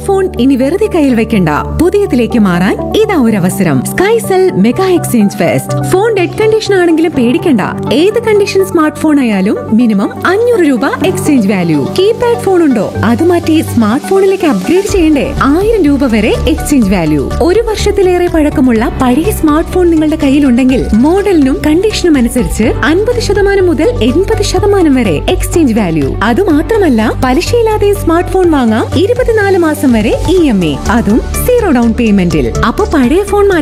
phone ഇനി വെറുതെ കയ്യിൽ വെക്കണ്ട പുതിയതിലേക്ക് മാറാൻ ഇതാ ഒരു അവസരം Skycell mega exchange fest phone dead condition ആണെങ്കിലും പേടിക്കണ്ട ഏത് കണ്ടീഷൻ സ്മാർട്ട് ഫോൺ ആയാലും മിനിമം അഞ്ഞൂറ് രൂപ എക്സ്ചേഞ്ച് വാല്യൂ കീപാഡ് ഫോൺ ഉണ്ടോ അത് മാറ്റി സ്മാർട്ട് ഫോണിലേക്ക് അപ്ഗ്രേഡ് ചെയ്യണ്ടേ ആയിരം രൂപ വരെ എക്സ്ചേഞ്ച് വാല്യൂ ഒരു വർഷത്തിലേറെ പഴക്കമുള്ള പഴയ സ്മാർട്ട് ഫോൺ നിങ്ങളുടെ കയ്യിലുണ്ടെങ്കിൽ മോഡലിനും കണ്ടീഷനും അനുസരിച്ച് അൻപത് ശതമാനം മുതൽ എൺപത് ശതമാനം വരെ എക്സ്ചേഞ്ച് വാല്യൂ അത് മാത്രമല്ല പലിശയില്ലാതെ സ്മാർട്ട് ഫോൺ വാങ്ങാം ഇരുപത്തിനാല് മാസം വരെ ഇ എം എ അതും സീറോ ഡൗൺ പേയ്മെന്റിൽ അപ്പൊ പഴയ ഫോൺ മാറ്റി